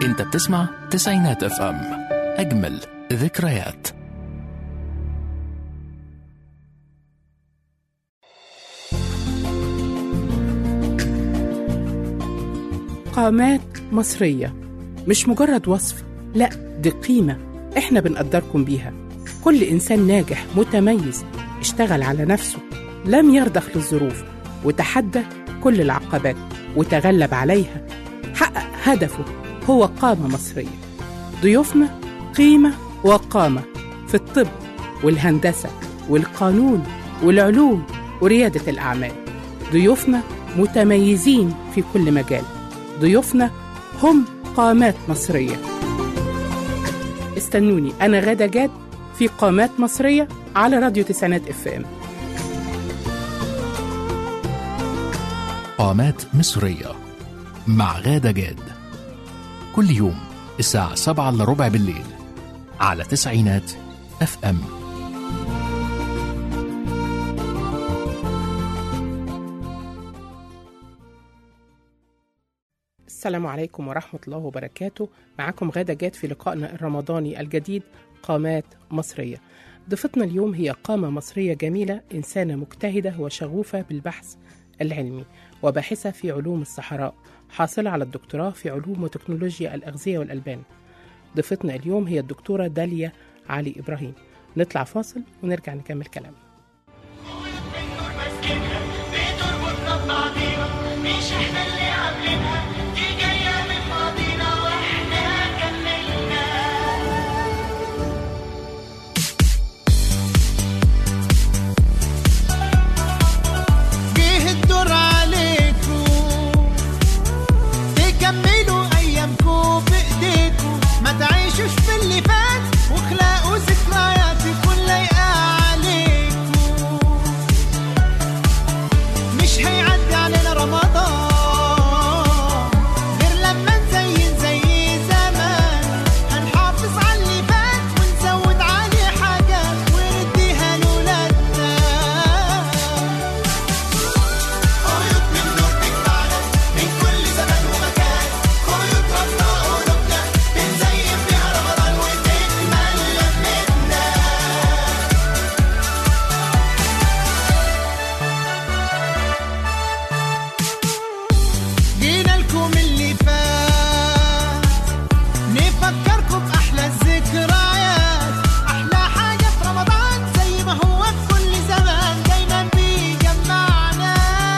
انت بتسمع تسعينات اف ام اجمل ذكريات قامات مصرية مش مجرد وصف لا دي قيمة احنا بنقدركم بيها كل إنسان ناجح متميز اشتغل على نفسه لم يرضخ للظروف وتحدى كل العقبات وتغلب عليها حقق هدفه هو قامة مصرية ضيوفنا قيمة وقامة في الطب والهندسة والقانون والعلوم وريادة الأعمال ضيوفنا متميزين في كل مجال ضيوفنا هم قامات مصرية استنوني أنا غادة جاد في قامات مصرية على راديو تسعينات اف ام قامات مصرية مع غادة جاد كل يوم الساعة سبعة إلا ربع بالليل على تسعينات اف ام السلام عليكم ورحمة الله وبركاته معكم غادة جاد في لقائنا الرمضاني الجديد قامات مصرية ضيفتنا اليوم هي قامة مصرية جميلة إنسانة مجتهدة وشغوفة بالبحث العلمي وباحثة في علوم الصحراء حاصلة على الدكتوراه في علوم وتكنولوجيا الأغذية والألبان ضيفتنا اليوم هي الدكتورة داليا علي إبراهيم نطلع فاصل ونرجع نكمل كلامنا بتربطنا ببعضينا مش احنا اللي عاملينها دي جاية من ماضينا واحنا كملنا جه الدور عليكم تكملوا ايامكم بايديكم ما تعيشوش في اللي فات واخلقوا ذكريات تكون لايقه عليكم مش هيعدي علينا رمضان غير لما نزين زي زمان هنحافظ على اللي فات ونزود عليه حاجات ونديها لولادنا خيوط من نور تجمعنا من كل زمان ومكان خيوط ربنا قلوبنا بنزين بيها رمضان وتكمل لمتنا جينا لكم اللي فات نفكركم بأحلى الذكريات أحلى حاجة في رمضان زي ما هو في كل زمان دايما بيجمعنا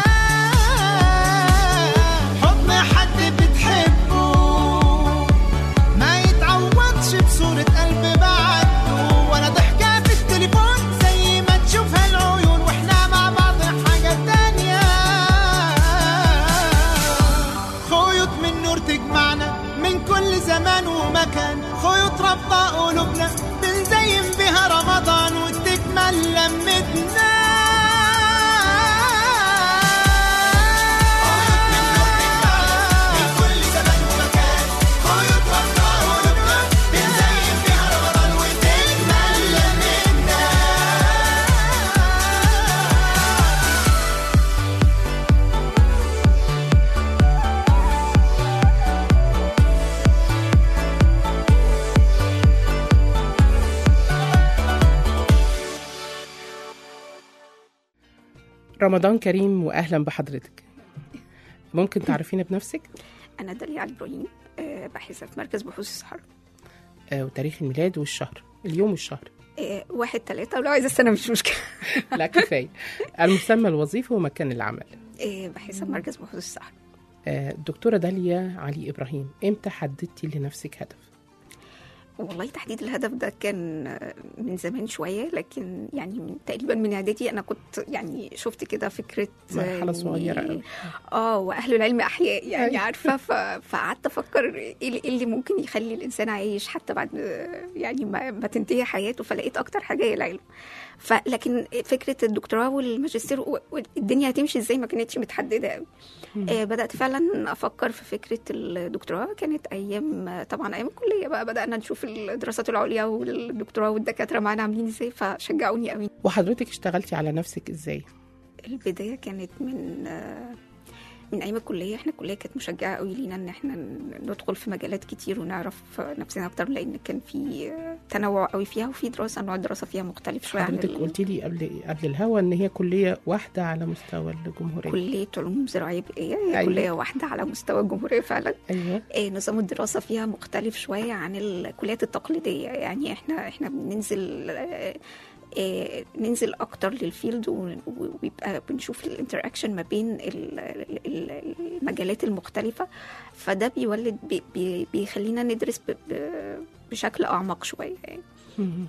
حضن حد بتحبه ما يتعوضش بصورة قلب بعده ولا ضحكة في التليفون زي ما تشوفها العيون واحنا مع بعض حاجة تانية خيوط من نور تجمعنا من كل زمان ومكان خيوط ربطة قلوبنا بنزين بها رمضان وتكمل لمتنا من كل زمان ومكان خيوط ربطة قلوبنا بنزين بها رمضان وتكمل لمتنا رمضان كريم وأهلا بحضرتك ممكن تعرفينا بنفسك أنا داليا علي إبراهيم آه، باحثة في مركز بحوث الصحراء آه، وتاريخ الميلاد والشهر اليوم والشهر آه، واحد تلاتة ولو عايزة السنة مش مشكلة لا كفاية المسمى الوظيفي ومكان العمل آه، باحثة في مركز بحوث الصحراء آه، الدكتورة داليا علي إبراهيم إمتى حددتي لنفسك هدف؟ والله تحديد الهدف ده كان آه، من زمان شوية لكن يعني من تقريبا من إعدادي أنا كنت يعني شفت كده فكرة آه، مرحلة إني- صغيرة أوي. اه واهل العلم احياء يعني أيوة. عارفه ف- فقعدت افكر ايه اللي- إيه اللي ممكن يخلي الانسان عايش حتى بعد يعني ما, ما تنتهي حياته فلقيت اكتر حاجه هي العلم فلكن فكره الدكتوراه والماجستير و- والدنيا هتمشي ازاي ما كانتش متحدده قوي آه بدات فعلا افكر في فكره الدكتوراه كانت ايام آه، طبعا ايام الكليه بقى بدانا نشوف الدراسات العليا والدكتوراه والدكاتره معانا عاملين ازاي فشجعوني قوي وحضرتك اشتغلتي على نفسك إزاي؟ البدايه كانت من آه، من ايام الكليه احنا الكليه كانت مشجعه قوي لينا ان احنا ندخل في مجالات كتير ونعرف نفسنا اكتر لان كان في تنوع قوي فيها وفي دراسه نوع الدراسه فيها مختلف شويه عن حضرتك ال- قلت لي قبل قبل الهوا ان هي كليه واحده على مستوى الجمهوريه كليه علوم زراعيه بيئيه هي أيوة. كليه واحده على مستوى الجمهوريه فعلا ايوه آه، نظام الدراسة فيها مختلف شوية عن الكليات التقليدية يعني احنا احنا بننزل آه، آه، ننزل اكتر للفيلد و- و- ويبقى بنشوف الانتراكشن ما بين ال- ال- ال- المجالات المختلفة فده بيولد بي- بي- بيخلينا ندرس ب- ب- بشكل اعمق شوية يعني. مم.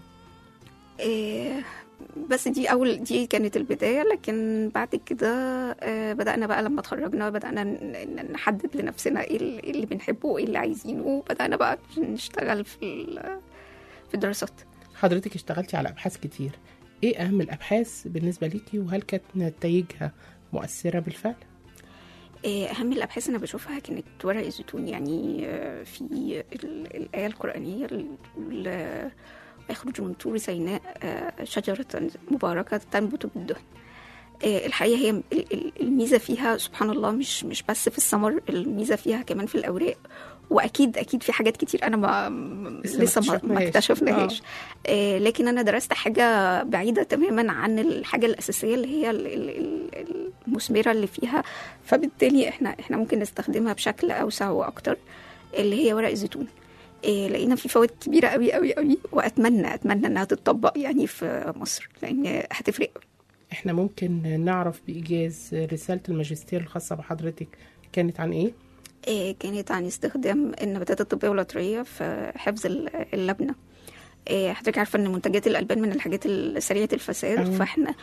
إيه، بس دي اول دي كانت البدايه لكن بعد كده آه، بدانا بقى لما اتخرجنا بدانا ن- ن- نحدد لنفسنا ايه ال- إيه اللي بنحبه وايه اللي عايزينه وبدانا بقى نشتغل في ال- في الدراسات حضرتك اشتغلتي على ابحاث كتير ايه اهم الابحاث بالنسبه ليكي وهل كانت نتائجها مؤثره بالفعل إيه، اهم الابحاث انا بشوفها كانت ورق الزيتون يعني آه، في ال- الايه القرانيه ال- يخرج من طور سيناء آه، شجره مباركه تنبت بالدهن آه، الحقيقه هي ال- ال- الميزه فيها سبحان الله مش مش بس في الثمر الميزه فيها كمان في الاوراق واكيد اكيد في حاجات كتير انا ما لسه ما لسه ما- ما اكتشفناهاش. اكتشفناهاش آه، لكن انا درست حاجه بعيده تماما عن الحاجه الاساسيه اللي هي ال- ال- ال- المثمره اللي فيها فبالتالي احنا احنا ممكن نستخدمها بشكل اوسع واكتر اللي هي ورق الزيتون إيه لقينا في فوائد كبيره قوي قوي قوي واتمنى اتمنى انها تتطبق يعني في مصر لان هتفرق قوي. احنا ممكن نعرف بايجاز رساله الماجستير الخاصه بحضرتك كانت عن ايه إيه كانت عن استخدام النباتات الطبيه والعطريه في حفظ ال- اللبنه إيه حضرتك عارفه ان منتجات الالبان من الحاجات سريعه الفساد أيوة. فاحنا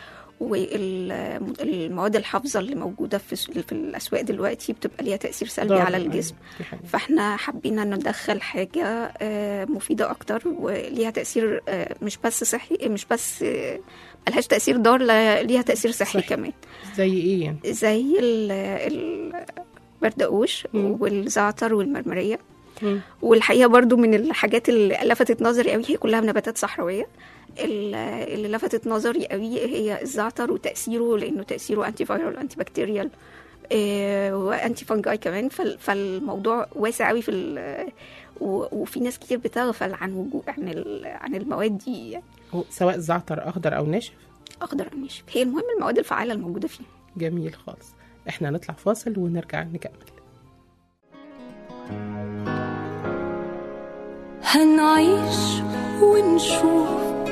والمواد الحافظه اللي موجوده في س- في الاسواق دلوقتي بتبقى ليها تاثير سلبي ضار، على أيوة، الجسم دي حقيقة. فاحنا حبينا ندخل حاجة آه، مفيدة أكتر وليها تأثير آه، مش بس صحي مش بس آه، ملهاش تأثير ضار لا ليها تأثير صحي صحي. كمان زي ايه يعني زي ال- البردقوش مم. والزعتر والمرمرية مم. والحقيقة برضو من الحاجات اللي لفتت نظري قوي هي كلها نباتات صحراوية ال- اللي لفتت نظري قوي هي الزعتر وتأثيره لأنه تأثيره أنتي فايرال أنتي بكتيريال آه، وانتي فانجاي كمان فال- فالموضوع واسع قوي في ال- و- وفي ناس كتير بتغفل عن وجود عن ال- عن المواد دي هو سواء زعتر اخضر او ناشف اخضر او ناشف هي المهم المواد الفعاله الموجوده فيه جميل خالص احنا هنطلع فاصل ونرجع نكمل هنعيش ونشوف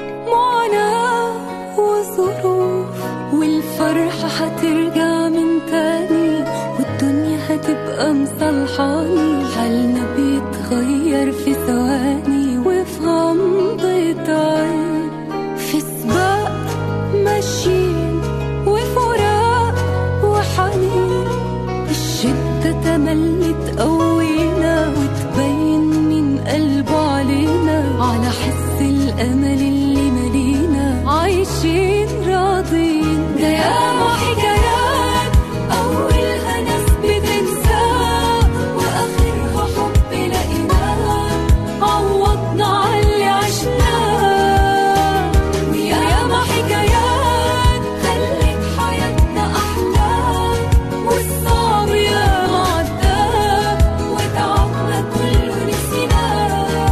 معاناة وظروف والفرحة هترجع من تاني والدنيا هتبقى مصلحاني حالنا بيتغير في ثواني وفي غمضة عين في سباق ماشيين وفراق وحنين الشدة تملي تقوينا وتبين من قلبه علينا على حس الأمل اللي ملينا عايشين راضين ده ياما حكايات أولها ناس بتنساه وآخرها حب لقيناه عوضنا على اللي عشناه وياما حكايات خلت حياتنا أحلى والصعب ياما عداه وتعبنا كله نسيناه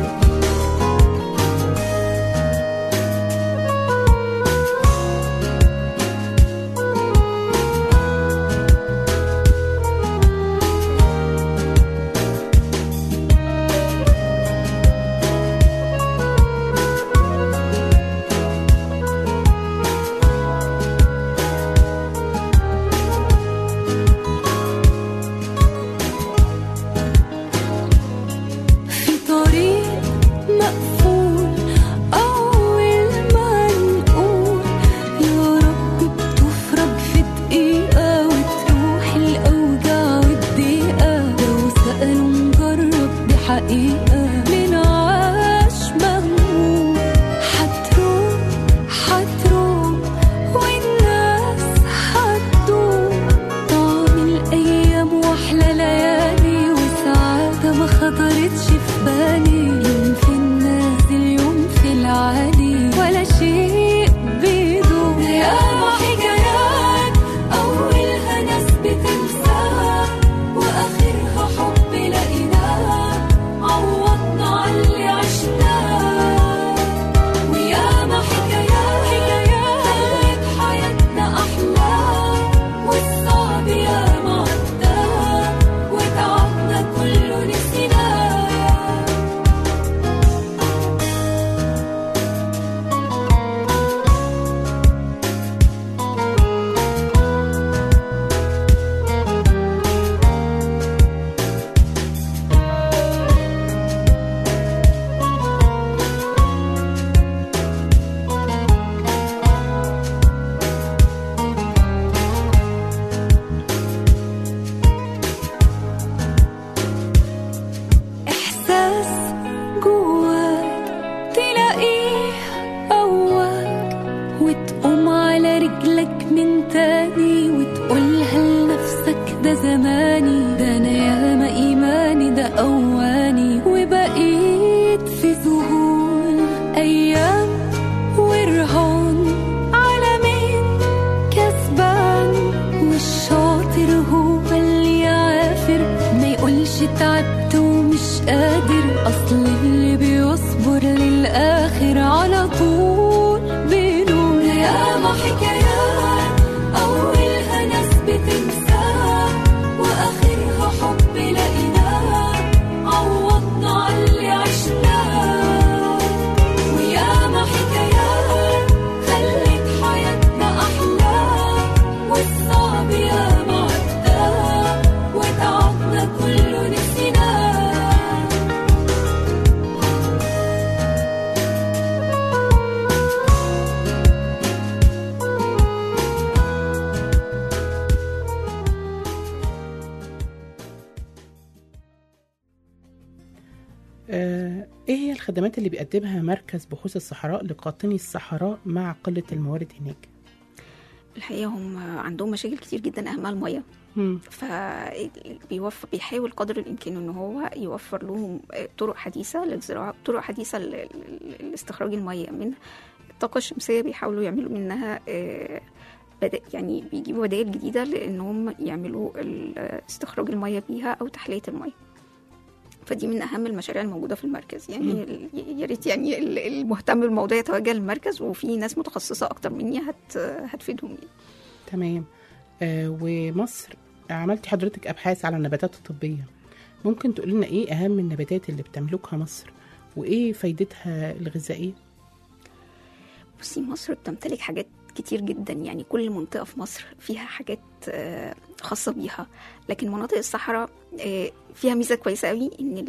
في طريق مقفول أول ما نقول يا رب بتفرج في دقيقة وتروح الأوجاع والضيقة لو سألوا نجرب دي حقيقة من عاش مهموم هتروح هتروح والناس هتدوم طعم الأيام وأحلى ليالي وسعادة ما خطرتش في بالي يوم في النازل يوم في العالي ولا شيء بيدوم ياما حكايات أولها ناس بتنسى تعبت ومش قادر اصل اللي بيصبر للاخر على طول بينور ياما حكايات اولها ناس بتنساه واخرها حب لقيناه عوضنا على اللي عشناه وياما حكايات خلت حياتنا احلى والصعب ياما عداه وتعبنا كله نسيناه آه، ايه هي الخدمات اللي بيقدمها مركز بحوث الصحراء لقاطني الصحراء مع قلة الموارد هناك؟ الحقيقه هم عندهم مشاكل كتير جدا اهمها الميه مم. فبيوفر بيحاول قدر الامكان ان هو يوفر لهم طرق حديثه للزراعه طرق حديثه ل- ل- لاستخراج الميه من الطاقه الشمسيه بيحاولوا يعملوا منها آه، بدا يعني بيجيبوا بدائل جديده لان هم يعملوا ال- استخراج الميه بيها او تحليه الميه فدي من اهم المشاريع الموجوده في المركز يعني ال- يا ريت يعني ال- المهتم بالموضوع يتوجه للمركز وفي ناس متخصصه اكتر مني هت هتفيدهم يعني. تمام آه ومصر عملتي حضرتك ابحاث على النباتات الطبيه ممكن تقول لنا ايه اهم النباتات اللي بتملكها مصر وايه فايدتها الغذائيه بصي مصر بتمتلك حاجات كتير جدا يعني كل منطقة في مصر فيها حاجات آه، خاصة بيها لكن مناطق الصحراء آه، فيها ميزة كويسة قوي ان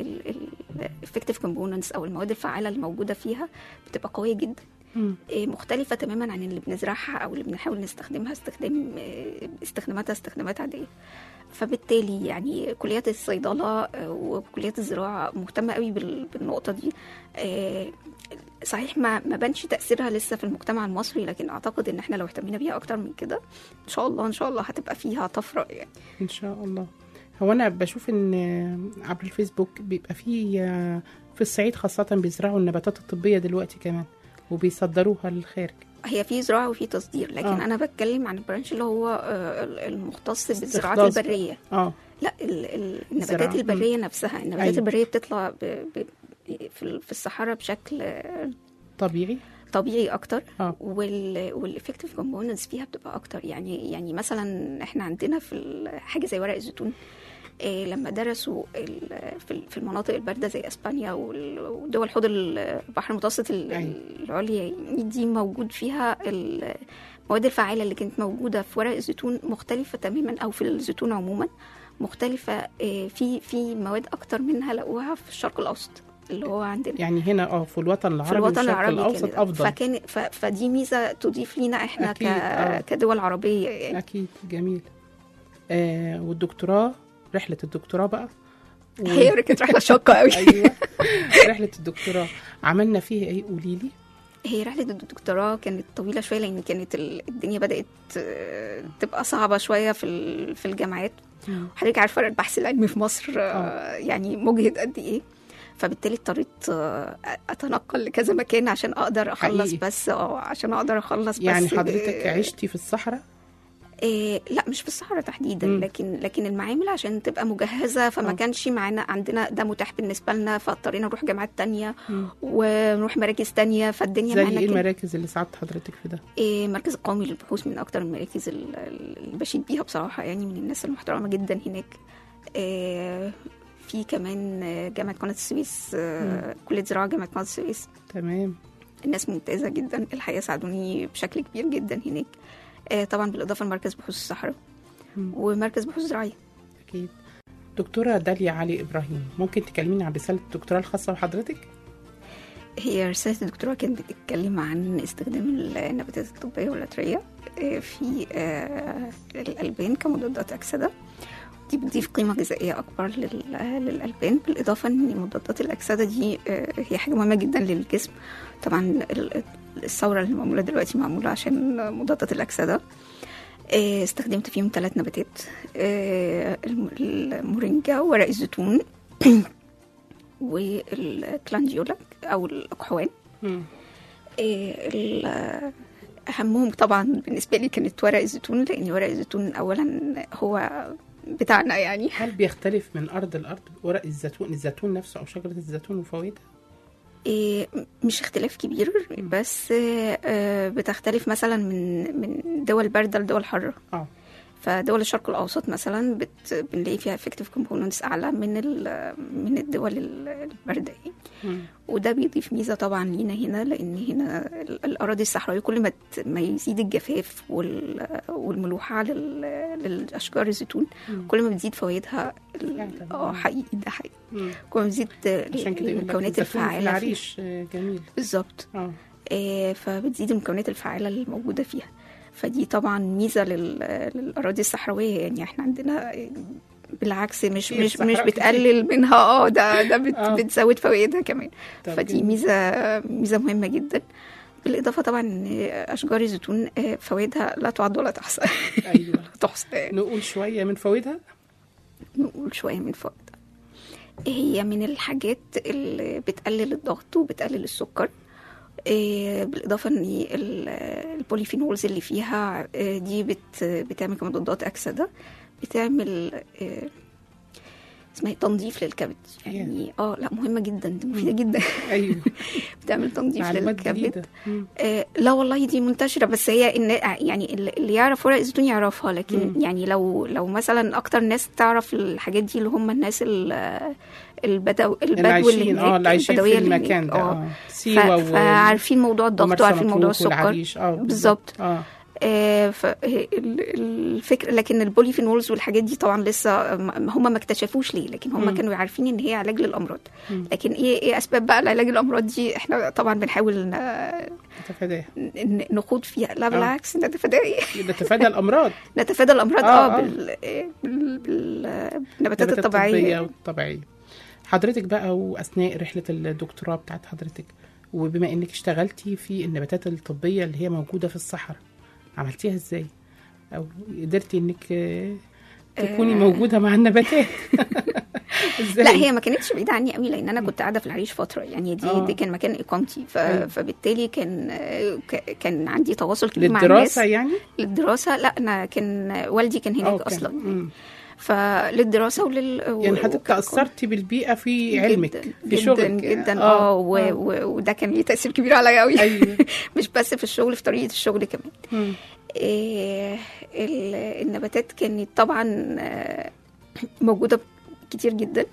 الافكتيف كومبوننتس او المواد الفعالة الموجودة فيها بتبقى قوية جدا مم. آه، مختلفة تماما عن اللي بنزرعها او اللي بنحاول نستخدمها استخدام آه، استخداماتها استخدامات عادية فبالتالي يعني كليات الصيدلة آه، وكليات الزراعة مهتمة قوي بال- بالنقطة دي آه، صحيح ما ما بانش تاثيرها لسه في المجتمع المصري لكن اعتقد ان احنا لو اهتمينا بيها اكتر من كده ان شاء الله ان شاء الله هتبقى فيها طفره يعني ان شاء الله هو انا بشوف ان آه، عبر الفيسبوك بيبقى في آه، في الصعيد خاصه بيزرعوا النباتات الطبيه دلوقتي كمان وبيصدروها للخارج هي في زراعه وفي تصدير لكن آه. آه. انا بتكلم عن البرانش اللي هو آه، المختص بالزراعات استخلاص. البريه اه لا ال- ال- الزراعة. النباتات البريه نفسها النباتات أيوة. البريه بتطلع ب... ب... في ال- في الصحراء بشكل آه، طبيعي طبيعي اكتر اه وال والافكتيف كومبوننتس فيها بتبقى اكتر يعني يعني مثلا احنا عندنا في ال- حاجه زي ورق الزيتون إيه لما درسوا ال- في ال- في المناطق البارده زي اسبانيا وال- ودول حوض البحر المتوسط ال- أيوة. العليا دي موجود فيها المواد الفعاله اللي كانت موجوده في ورق الزيتون مختلفه تماما او في الزيتون عموما مختلفه إيه في في مواد اكتر منها لقوها في الشرق الاوسط اللي هو عندنا يعني هنا اه في الوطن العربي في الوطن والشرق العربي الاوسط كان افضل فكان ف فدي ميزه تضيف لينا احنا ك... أكيد، آه. كدول عربيه يعني اكيد جميل آه والدكتوراه رحله الدكتوراه بقى و- هي كانت رحله شاقه قوي ايوه رحله الدكتوراه عملنا فيها ايه قولي لي هي رحله الدكتوراه كانت طويله شويه لان كانت ال- الدنيا بدات آه، تبقى صعبه شويه في ال- في الجامعات حضرتك عارفه البحث العلمي في مصر آه، يعني مجهد قد ايه فبالتالي اضطريت آه، اتنقل لكذا مكان عشان اقدر اخلص حقيقي. بس اه عشان اقدر اخلص يعني بس حضرتك آه، عشتي في الصحراء إيه لا مش في الصحراء تحديدا مم. لكن لكن المعامل عشان تبقى مجهزه فما آه. كانش معانا عندنا ده متاح بالنسبه لنا فاضطرينا نروح جامعات تانية مم. ونروح مراكز تانية فالدنيا زي معانا ايه كده المراكز اللي ساعدت حضرتك في ده إيه المركز القومي للبحوث من اكتر المراكز ال- ال- اللي بشيد بيها بصراحه يعني من الناس المحترمه جدا هناك إيه في كمان آه، جامعه قناه السويس آه، كليه زراعه جامعه قناه السويس تمام الناس ممتازه جدا الحقيقه ساعدوني بشكل كبير جدا هناك آه، طبعا بالاضافه لمركز بحوث الصحراء مم. ومركز بحوث زراعيه اكيد دكتورة داليا علي إبراهيم ممكن تكلميني عن رسالة الدكتوراه الخاصة بحضرتك؟ هي رسالة الدكتوراه كانت بتتكلم عن استخدام النباتات الطبية والعطرية آه، في آه، الألبان كمضادات أكسدة دي بتضيف قيمة غذائية أكبر لل- للألبان بالإضافة إن مضادات الأكسدة دي آه، هي حاجة مهمة جدا للجسم طبعا ال- الثورة اللي معمولة دلوقتي معمولة عشان مضادات الأكسدة آه، استخدمت فيهم ثلاث نباتات آه، الم- المورينجا وورق الزيتون والكلانديولا أو الأقحوان إيه، ال- أهمهم طبعا بالنسبة لي كانت ورق الزيتون لأن ورق الزيتون أولا هو بتاعنا يعني هل بيختلف من ارض لارض ورق الزيتون الزيتون نفسه او شجره الزيتون وفوائدها إيه، مش اختلاف كبير بس آه، آه، بتختلف مثلا من من دول باردة لدول حارة اه فدول الشرق الأوسط مثلا بت... بنلاقي فيها effective components أعلى من ال... من الدول ال- الباردة يعني. مم. وده بيضيف ميزة طبعا لينا هنا لأن هنا ال- الأراضي الصحراوية كل ما ت- ما يزيد الجفاف وال... والملوحة لل... للأشجار الزيتون مم. كل ما بتزيد فوائدها ال- يعني اه مم. حقيقي ده حقيقي مم. كل ما بتزيد عشان كده يقول لك المكونات الزيتون في الفعالة فيها. العريش آه، جميل بالظبط اه آه، فبتزيد المكونات الفعالة الموجودة فيها فدي طبعا ميزة لل- للأراضي الصحراوية يعني احنا عندنا بالعكس مش كتير مش مش صحراء بتقلل منها اه ده ده بت آه. بتزود فوائدها كمان طب فدي جميل. ميزة ميزة مهمة جدا بالإضافة طبعا إن أشجار الزيتون آه، فوائدها لا تعد ولا تحصى ايوه لا تحصى يعني. نقول شويه من فوائدها نقول شوية من فوائدها هي من الحاجات اللي بتقلل الضغط وبتقلل السكر إيه، بالإضافة إن ال- البوليفينولز اللي فيها إيه، دي بت بتعمل كمضادات أكسدة بتعمل إيه، اسمها إيه؟ تنظيف للكبد يعني اه لا مهمة جدا دي مفيدة جدا ايوه بتعمل تنظيف معلومات للكبد جديده مم. آه، لا والله دي منتشرة بس هي إن يعني اللي اللي يعرف ورق الزيتون يعرفها لكن مم. يعني لو لو مثلا أكتر ناس تعرف الحاجات دي اللي هم الناس ال- البدو البدو اللي عايشين اه هناك، اللي عايشين في البدوية اللي المكان هناك، ده اه اه ف- سيوه و فعارفين موضوع الضغط ومرسى وعارفين موضوع مطروح السكر والعريش اه بالظبط اه آه، ف- ال- الفكرة لكن البوليفينولز والحاجات دي طبعا لسه م- هم ما اكتشفوش ليه لكن هم مم. كانوا عارفين ان هي علاج للامراض مم. لكن ايه ايه اسباب بقى علاج الامراض دي احنا طبعا بنحاول ن- نتفاداها ن- نخوض فيها لا بالعكس نتفادى نتفادى الامراض نتفادى الامراض آه، اه, آه. بال... بال... بالنباتات النباتات الطبيعيه والطبيعيه حضرتك بقى واثناء رحله الدكتوراه بتاعت حضرتك وبما انك اشتغلتي في النباتات الطبيه اللي هي موجوده في الصحراء عملتيها ازاي او قدرتي انك آه، تكوني آه. موجوده مع النباتات ازاي لا هي ما كانتش بعيده عني قوي لان انا كنت قاعده في العريش فتره يعني دي آه. دي كان مكان اقامتي ف... أيوة. فبالتالي كان ك- كان عندي تواصل كبير مع الناس للدراسه يعني للدراسه لا انا كان والدي كان هناك آه، كان. اصلا مم. فللدراسه ولل يعني حضرتك وكان- تاثرتي بالبيئه في علمك جدا في جدا شغلك جدا اه و... آه. و... وده كان ليه تاثير كبير عليا قوي ايوه مش بس في الشغل في طريقه الشغل كمان مم. إيه، ال- النباتات كانت طبعا آه، موجودة كتير جدا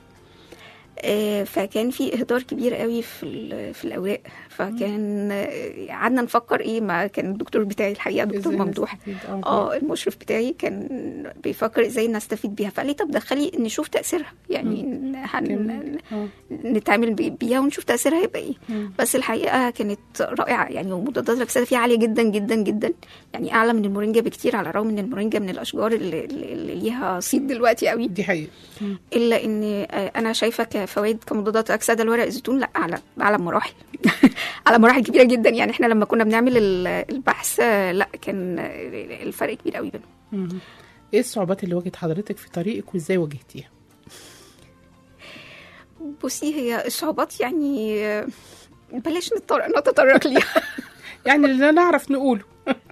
آه، فكان في اهدار كبير قوي في ال- في الاوراق فكان آه، قعدنا نفكر ايه ما كان الدكتور بتاعي الحقيقه دكتور إزاي ممدوح نستفيد؟ اه اه المشرف بتاعي كان بيفكر ازاي نستفيد بيها فقال لي طب دخلي نشوف تاثيرها يعني هن... جميل. آه. نتعامل بي- بيها ونشوف تاثيرها هيبقى ايه مم. بس الحقيقه كانت رائعه يعني ومضادات الاكسده فيها عاليه جدا جدا جدا يعني اعلى من المورينجا بكتير على الرغم ان المورينجا من الاشجار اللي, اللي اللي ليها صيت دلوقتي قوي دي حقيقه مم. الا ان آه، انا شايفه كفوائد كمضادات اكسده لورق الزيتون لا اعلى اعلى مراحل على مراحل كبيره جدا يعني احنا لما كنا بنعمل ال- البحث آه، لا كان آه، الفرق كبير قوي بينهم مم. ايه الصعوبات اللي واجهت حضرتك في طريقك وازاي واجهتيها بصي هي الصعوبات يعني آه، بلاش نتطرق نتطرق ليها يعني اللي نعرف نقوله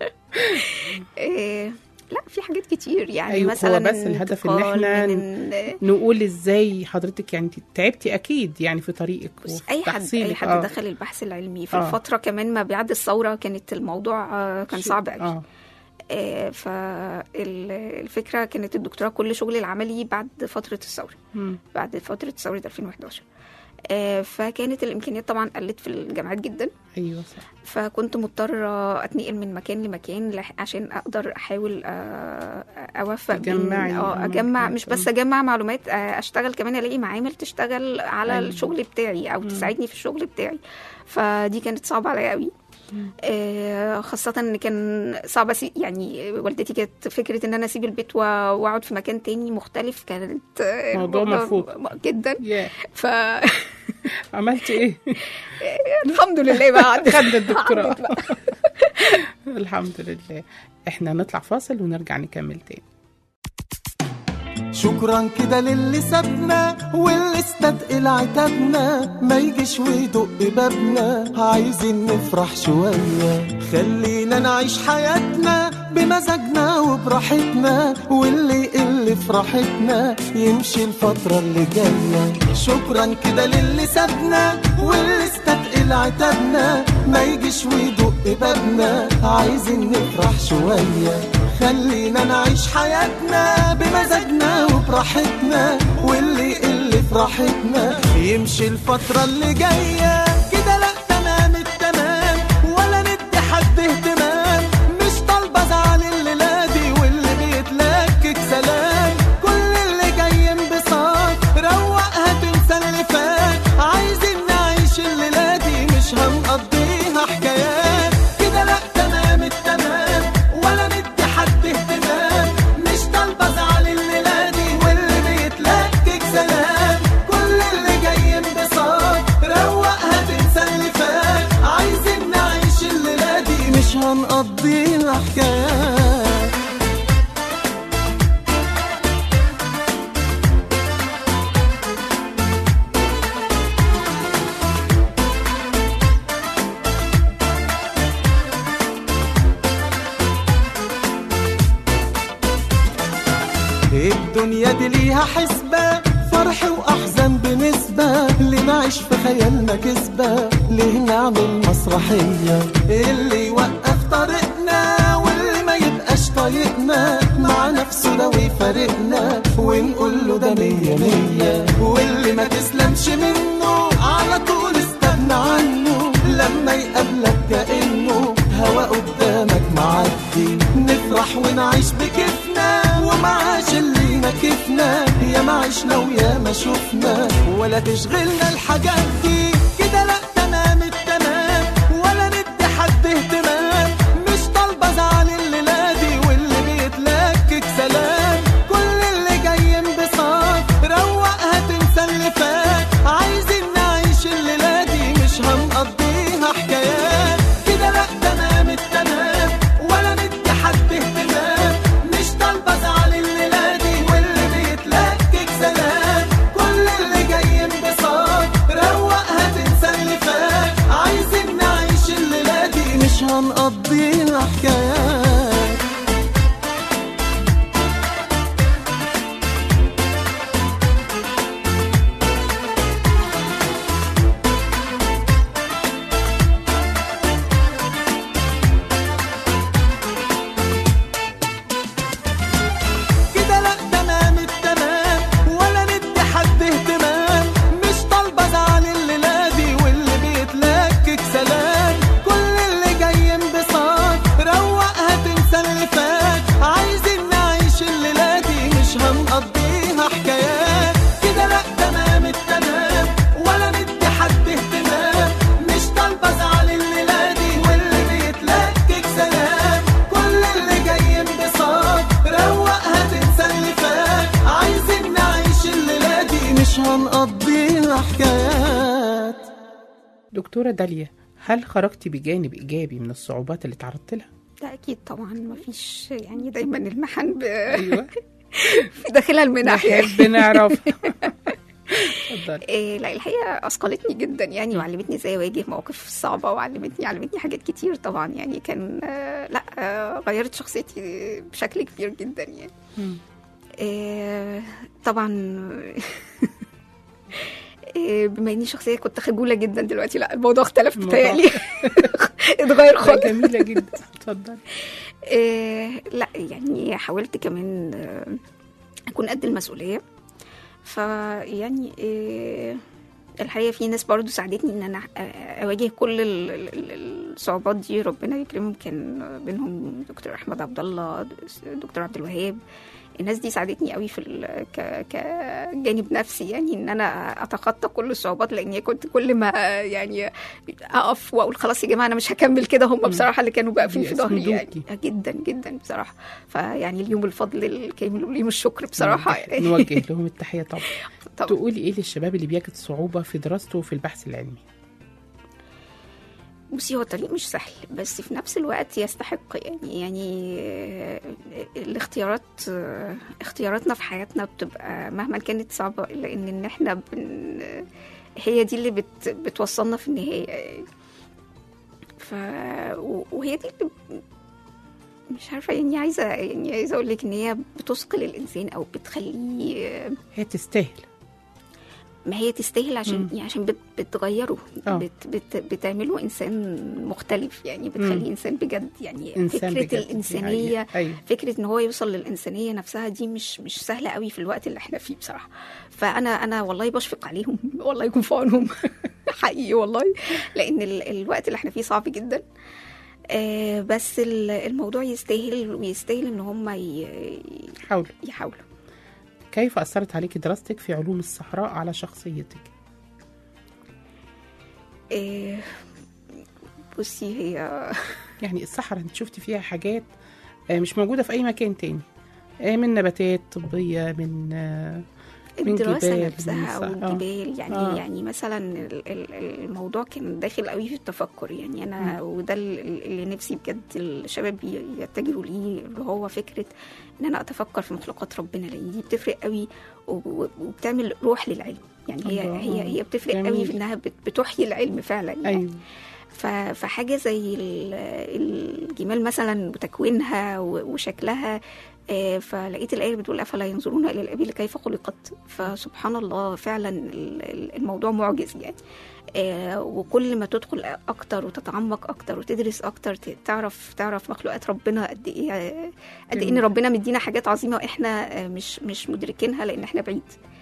آه، لا في حاجات كتير يعني أيوة، هو مثلا بس الهدف إن انتقال إحنا من نقول ازاي حضرتك يعني تعبتي اكيد يعني في طريقك بص وفي اي حد اي تحصيلك. حد آه. دخل البحث العلمي في آه. الفتره كمان ما بعد الثوره كانت الموضوع آه، كان شو- صعب قوي اه آه، فالفكره كانت الدكتوراه كل شغلي العملي بعد فتره الثوره مم. بعد فتره ثوره 2011 آه، فكانت الامكانيات طبعا قلت في الجامعات جدا ايوه صح فكنت مضطرة أتنقل من مكان لمكان لح- عشان أقدر أحاول آه، أوفق بين تجمعي اه أجمع معلومات. مش بس أجمع معلومات آه، أشتغل كمان ألاقي معامل تشتغل على أيوة. الشغل بتاعي أو تساعدني في الشغل بتاعي فدي كانت صعبة عليا قوي آه، خاصة ان كان صعب أسي... يعني والدتي كانت فكرة ان انا اسيب البيت و- واقعد في مكان تاني مختلف كانت آه، موضوع الموضوع مرفوض. م- جدا يا فالحمد عملتي ايه لله بقى عدت خدت الدكتوراه عدت بقى. الحمد لله احنا نطلع فاصل ونرجع نكمل تاني شكرا كده للي سابنا واللي استثقل عتابنا ما يجيش ويدق بابنا عايزين نفرح شوية خلينا نعيش حياتنا بمزاجنا وبراحتنا واللي يقل في راحتنا يمشي الفترة اللي جاية شكرا كده للي سابنا واللي استتقل عتابنا ما يجيش ويدق بابنا عايزين نفرح شوية خلينا نعيش حياتنا بمزاجنا وبراحتنا واللي يقل في راحتنا يمشي الفترة اللي جاية كده لا تمام التمام ولا ندي حد اهتمام مش طالبة ازعل الليلة دي واللي بيتلكك سلام كل اللي جاي انبساط روقها تنسى اللي فات عايزين نعيش الليلة دي مش هنقضيها حكايات كده لا تمام التمام ولا ندي حد اهتمام مش طالبة ازعل الليلة دي واللي بيتلكك سلام كل اللي جاي انبساط روقها تنسى اللي فات عايزين نعيش الليلة دي مش هنقضيها حكايات الدنيا دي ليها حسبة فرح وأحزان بنسبة اللي نعيش في خيالنا كسبة ليه نعمل مسرحية اللي يوقف طريقنا واللي ما يبقاش طايقنا مع نفسه لو يفارقنا ونقول له ده مية مية واللي ما تسلمش منه على طول استغنى عنه لما يقابلك كأنه هوا قدامك معدي نفرح ونعيش بكيفنا ومعاش اللي ما كيفنا يا ما عشنا ويا ما شفنا ولا تشغلنا الحاجات دي كده لا تمام التمام ولا ندي حد اهتمام مش طالبة ازعل الليلة دي واللي بيتلكك سلام كل اللي جاي انبساط روقها تنسى اللي فات عايزين نعيش الليلة دي مش هنقضيها حكايات كده لا تمام التمام ولا ندي حد اهتمام مش طالبة ازعل الليلة دي واللي بيتلكك سلام كل اللي جاي انبساط روقها تنسى اللي فات عايزين نعيش الليلة دي مش هنقضيها حكايات كده لا تمام التمام ولا ندي حد اهتمام مش طالبة ازعل الليلة دي واللي بيتلكك سلام كل اللي جاي انبساط روقها تنسى اللي فات عايزين نعيش الليلة دي مش هنقضيها حكايات كده لا تمام التمام ولا ندي حد اهتمام مش طالبة ازعل الليلة دي واللي بيتلكك سلام كل اللي جاي انبساط روقها تنسى اللي فات عايزين نعيش الليلة دي مش هنقضيها حكايات دكتورة داليا هل خرجتي بجانب إيجابي من الصعوبات اللي تعرضت لها؟ ده اكيد طبعا ما فيش يعني دايما المحن ب... أيوة في داخلها المنح يعني. نحب نعرف اتفضلي إيه لا الحقيقه اثقلتني جدا يعني وعلمتني ازاي اواجه مواقف صعبه وعلمتني علمتني حاجات كتير طبعا يعني كان آه، لا آه، غيرت شخصيتي بشكل كبير جدا يعني مم. إيه طبعا إيه بما اني شخصيه كنت خجوله جدا دلوقتي لا الموضوع اختلف الموضوع بتهيألي اتغير لا، خالص جميلة جدا اتفضلي إيه لا يعني حاولت كمان آه، اكون قد المسؤوليه فيعني إيه الحقيقه في ناس برضو ساعدتني ان انا آه، اواجه كل ال- ال- ال- الصعوبات دي ربنا يكرمهم كان بينهم دكتور احمد عبد الله دكتور عبد الوهاب الناس دي ساعدتني قوي في ال- ك- كجانب نفسي يعني ان انا اتخطى كل الصعوبات لاني كنت كل ما يعني اقف واقول خلاص يا جماعه انا مش هكمل كده هم بصراحه اللي كانوا واقفين في ظهري يعني بيسندوكي. جدا جدا بصراحه فيعني اليوم الفضل الكامل واليوم الشكر بصراحه نوجه لهم التحية طبعا طبعا. تقولي ايه للشباب اللي بيجد صعوبة في دراسته وفي البحث العلمي بصي هو الطريق مش سهل بس في نفس الوقت يستحق يعني يعني آه، الاختيارات آه، اختياراتنا في حياتنا بتبقى مهما كانت صعبة إلا إن إن إحنا بن هي دي اللي بت بتوصلنا في النهاية ف و- وهي دي اللي مش عارفه يعني عايزه يعني عايزه اقول لك ان هي بتثقل الانسان او بتخليه هي تستاهل ما هي تستاهل عشان مم. يعني عشان بت بتغيره آه. بت بت بتعمله انسان مختلف يعني بتخليه مم. انسان بجد يعني إنسان فكره بجد، دي الانسانيه حقيقة. أيوة. فكره ان هو يوصل للانسانيه نفسها دي مش مش سهله قوي في الوقت اللي احنا فيه بصراحه فانا انا والله بشفق عليهم والله يكون في عونهم حقيقي والله لان ال الوقت اللي احنا فيه صعب جدا آه بس ال- الموضوع يستاهل ويستاهل ان هم ي- حاولوا يحاولوا كيف أثرت عليك دراستك في علوم الصحراء على شخصيتك؟ آه بصي هي يعني الصحراء انت شفتي فيها حاجات آه، مش موجودة في أي مكان تاني آه، من نباتات طبية من آه، من الدراسة جبال، نفسها من أو ص- آه. الجبال يعني آه. يعني مثلا ال- ال- الموضوع كان داخل قوي في التفكر يعني أنا وده ال- اللي نفسي بجد الشباب ي- يتجهوا ليه اللي هو فكرة إن أنا أتفكر في مخلوقات ربنا لأن دي بتفرق قوي و- وبتعمل روح للعلم يعني هي الله. هي هي بتفرق جميل. قوي في إنها بت- بتحيي العلم فعلا يعني. أيوة ف- فحاجه زي ال- الجمال مثلا وتكوينها و- وشكلها آه، فلقيت الآية بتقول أفلا ينظرون إلى الإبل كيف خلقت فسبحان الله فعلا ال- ال- الموضوع معجز يعني آه، وكل ما تدخل أكتر وتتعمق أكتر وتدرس أكتر ت- تعرف تعرف مخلوقات ربنا قد إيه آه، قد إيه إن جميل. ربنا مدينا حاجات عظيمة وإحنا آه، مش مش مدركينها لأن إحنا بعيد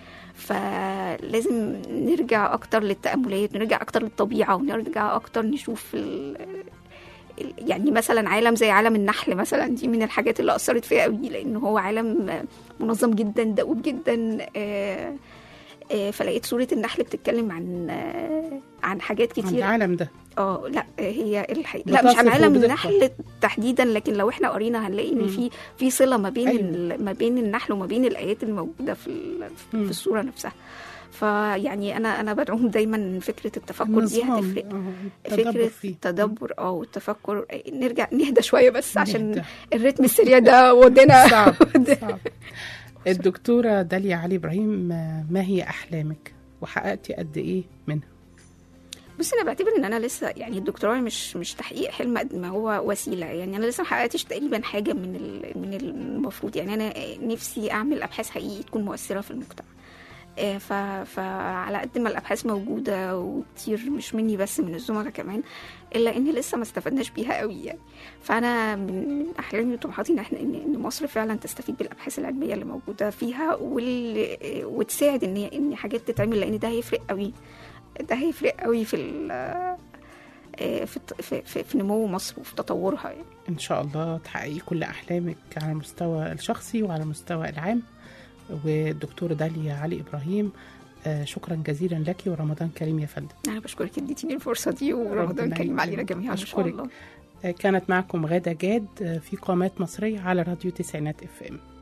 فلازم نرجع اكتر للتاملات ونرجع اكتر للطبيعه ونرجع اكتر نشوف ال... ال- يعني مثلا عالم زي عالم النحل مثلا دي من الحاجات اللي اثرت فيا قوي لان هو عالم منظم جدا دؤوب جدا آه، آه، فلقيت صورة النحل بتتكلم عن آه، عن حاجات عن كتير العالم ده اه لا هي الحقيقة لا مش عن بتصف عالم وبدقة. النحل تحديدا لكن لو احنا قرينا هنلاقي ان مم. في في صله ما بين أيوة. ال- ما بين النحل وما بين الايات الموجوده في ال- مم. في الصوره نفسها فيعني انا انا بدعوهم دايما فكره التفكر دي النظام، هتفرق آه، التدبر فكره فيه التدبر اه والتفكر آه، نرجع نهدى شويه بس عشان نهدى. الريتم السريع ده ودنا صعب صعب الدكتورة داليا علي إبراهيم آه، ما هي أحلامك وحققتي قد إيه منها؟ بص انا بعتبر ان انا لسه يعني الدكتوراه مش مش تحقيق حلم قد ما هو وسيله يعني انا لسه ما حققتش تقريبا حاجه من ال- من المفروض يعني انا نفسي اعمل ابحاث حقيقي تكون مؤثره في المجتمع آه، ف... فعلى قد ما الابحاث موجوده وكتير مش مني بس من الزملاء كمان الا ان لسه ما استفدناش بيها قوي يعني فانا من من احلامي وطموحاتي ان احنا ان إن مصر فعلا تستفيد بالابحاث العلميه اللي موجوده فيها وال... وتساعد ان ان حاجات تتعمل لان ده هيفرق قوي ده هيفرق قوي في ال... آه، في, الت- في, في, في نمو مصر وفي تطورها يعني إن شاء الله تحققي كل أحلامك على المستوى الشخصي وعلى المستوى العام والدكتورة داليا علي إبراهيم آه، شكرا جزيلا لك ورمضان كريم يا فندم انا بشكرك اديتيني الفرصه دي ورمضان ربنا كريم علينا يكرمك. جميعا ان شاء أشكرك. الله آه، كانت معكم غادة جاد آه، في قامات مصرية على راديو تسعينات اف ام